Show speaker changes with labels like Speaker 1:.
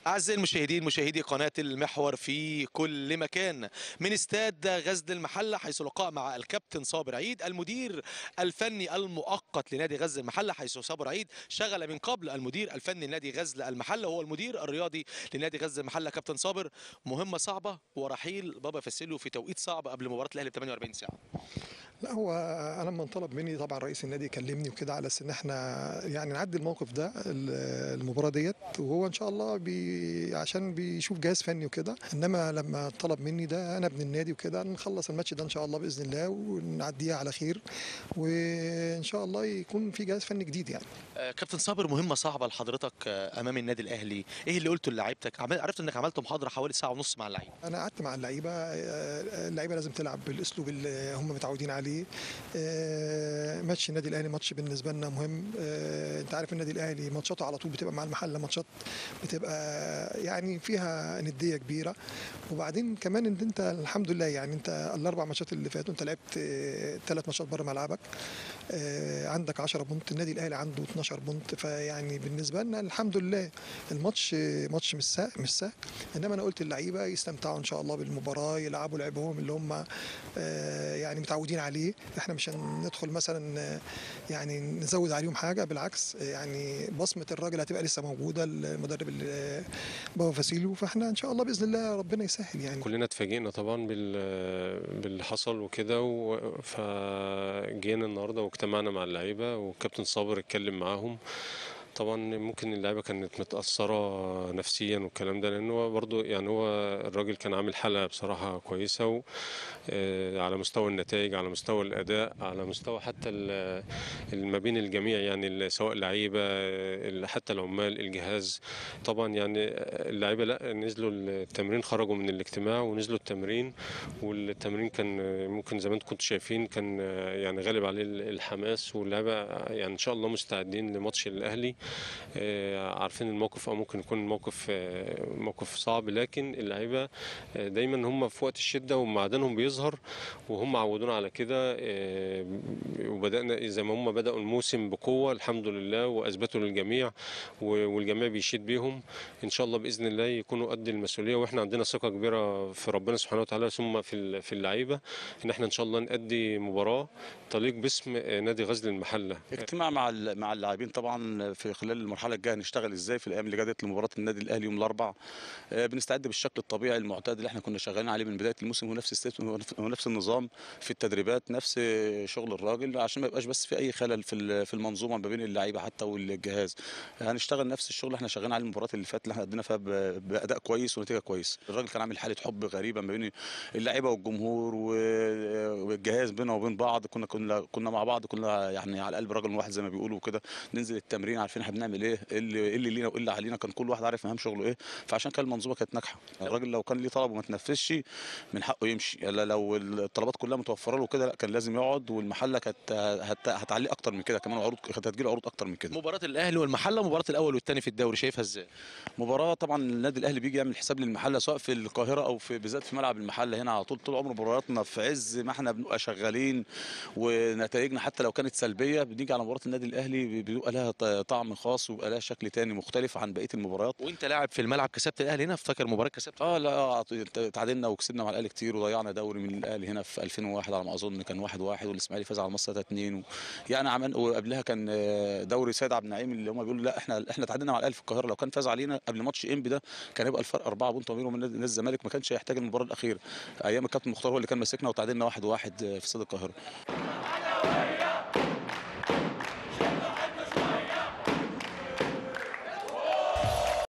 Speaker 1: أعزائي المشاهدين مشاهدي قناة المحور في كل مكان من استاد غزل المحلة حيث لقاء مع الكابتن صابر عيد المدير الفني المؤقت لنادي غزل المحلة حيث صابر عيد شغل من قبل المدير الفني لنادي غزل المحلة وهو المدير الرياضي لنادي غزل المحلة كابتن صابر مهمة صعبة ورحيل بابا فاسيلو في توقيت صعب قبل مباراة الأهلي ب 48 ساعة
Speaker 2: لا هو انا لما انطلب مني طبعا رئيس النادي كلمني وكده على اساس ان احنا يعني نعدي الموقف ده ال- المباراه ديت وهو ان شاء الله بي عشان بيشوف جهاز فني وكده انما لما طلب مني ده انا ابن النادي وكده نخلص الماتش ده ان شاء الله باذن الله ونعديها على خير وان شاء الله يكون في جهاز فني جديد يعني
Speaker 1: آه، كابتن صابر مهمة صعبة لحضرتك آه، أمام النادي الأهلي إيه اللي قلته لعيبتك عمل- عرفت إنك عملت محاضرة حوالي ساعة ونص مع اللعيبة
Speaker 2: انا قعدت مع اللعيبه آه، اللعيبه لازم تلعب بالاسلوب اللي هم متعودين عليه آه، ماتش النادي الاهلي ماتش بالنسبه لنا مهم آه، انت عارف النادي الاهلي ماتشاته على طول بتبقى مع المحله ماتشات بتبقى يعني فيها نديه كبيره وبعدين كمان ان انت الحمد لله يعني انت الاربع ماتشات اللي فاتوا انت لعبت ثلاث ماتشات بره ملعبك آه، عندك 10 بونت النادي الاهلي عنده 12 بونت فيعني بالنسبه لنا الحمد لله الماتش ماتش مش سهل مش سهل انما انا قلت اللعيبه يستمتعوا ان شاء الله بالمباراه يلعبوا لعبهم اللي هم آه، يعني متعودين عليه احنا مش هندخل مثلا آه، يعني نزود عليهم حاجه بالعكس آه، يعني بصمه الراجل هتبقى لسه موجوده المدرب ال- بابا فاسيليو فاحنا ان شاء الله باذن الله ربنا يسهل يعني
Speaker 3: كلنا اتفاجئنا طبعا بال باللي حصل وكده و- فجينا النهارده واجتمعنا مع اللعيبه والكابتن صابر اتكلم معاهم طبعا ممكن اللعيبه كانت متاثره نفسيا والكلام ده لان هو برضه يعني هو الراجل كان عامل حلقه بصراحه كويسه و آه، على مستوى النتائج على مستوى الاداء على مستوى حتى ال- ال- ما بين الجميع يعني ال- سواء اللعيبه ال- حتى العمال الجهاز طبعا يعني اللعيبه لا نزلوا التمرين خرجوا من الاجتماع ونزلوا التمرين والتمرين كان ممكن زي ما انتم كنتوا شايفين كان يعني غالب عليه الحماس واللعيبه يعني ان شاء الله مستعدين لماتش الاهلي آه، عارفين الموقف او ممكن يكون موقف آه، موقف صعب لكن اللعيبه آه، دايما هم في وقت الشده ومعدنهم بيظهر وهم عودونا على كده آه، وبدانا زي ما هم بداوا الموسم بقوه الحمد لله واثبتوا للجميع و- والجميع بيشيد بيهم ان شاء الله باذن الله يكونوا قد المسؤوليه واحنا عندنا ثقه كبيره في ربنا سبحانه وتعالى ثم في ال- في اللعيبه ان احنا ان شاء الله نأدي مباراه تليق باسم آه، نادي غزل المحله
Speaker 4: اجتماع مع ال- مع اللاعبين طبعا في خلال المرحله الجايه هنشتغل ازاي في الايام اللي جايه لمباراه النادي الاهلي يوم الاربعاء آه، بنستعد بالشكل الطبيعي المعتاد اللي احنا كنا شغالين عليه من بدايه الموسم ونفس الست- ونفس النظام في التدريبات نفس شغل الراجل عشان ما يبقاش بس في اي خلل في ال- في المنظومه ما بين اللعيبه حتى والجهاز هنشتغل نفس الشغل اللي احنا شغالين عليه المباريات اللي فاتت اللي احنا ادينا فيها ب- باداء كويس ونتيجه كويس الراجل كان عامل حاله حب غريبه ما بين اللعيبه والجمهور و- والجهاز بينا وبين بعض كنا كنا كنا مع بعض كنا يعني على قلب رجل واحد زي ما بيقولوا وكده ننزل التمرين عارفين احنا بنعمل ايه إيه اللي إيه اللي لينا وايه اللي علينا كان كل واحد عارف مهام شغله ايه فعشان كده المنظومه كانت ناجحه الراجل لو كان ليه طلب وما تنفذش من حقه يمشي الا لو الطلبات كلها متوفره له كده لا كان لازم يقعد والمحله كانت هت- هتعليه اكتر من كده كمان عروض كانت هتجيله عروض اكتر من كده
Speaker 1: مباراة الأهلي والمحلة مباراة الأول والثاني في الدوري شايفها إزاي؟
Speaker 4: مباراه طبعا النادي الاهلي بيجي يعمل حساب للمحله سواء في القاهره او في بالذات في ملعب المحله هنا على طول طول عمر مبارياتنا في عز ما احنا بنبقى شغالين ونتائجنا حتى لو كانت سلبيه بنيجي على مباراه النادي الاهلي بيبقى لها ط- طعم خاص وبيبقى لها شكل تاني مختلف عن بقيه المباريات
Speaker 1: وأنت لاعب في الملعب كسبت الأهلي هنا افتكر مباراة كسبت
Speaker 4: اه لا آه، تعادلنا وكسبنا مع الاهلي كتير وضيعنا دوري من الاهلي هنا في 2001 على ما اظن كان 1 1 والاسماعيلي فاز على مصر 3 2 و... يعني عمل وقبلها كان آه، دوري سيد عبد النعيم اللي هم بيقولوا لا احنا احنا تعادلنا مع الاهلي في القاهره لو كان فاز علينا قبل ماتش انبي ده كان هيبقى الفرق 4 بونت ما بينه وبين نادي الزمالك ما كانش هيحتاج المباراه الاخيره ايام الكابتن مختار هو اللي كان ماسكنا وتعادلنا 1 1 في استاد القاهره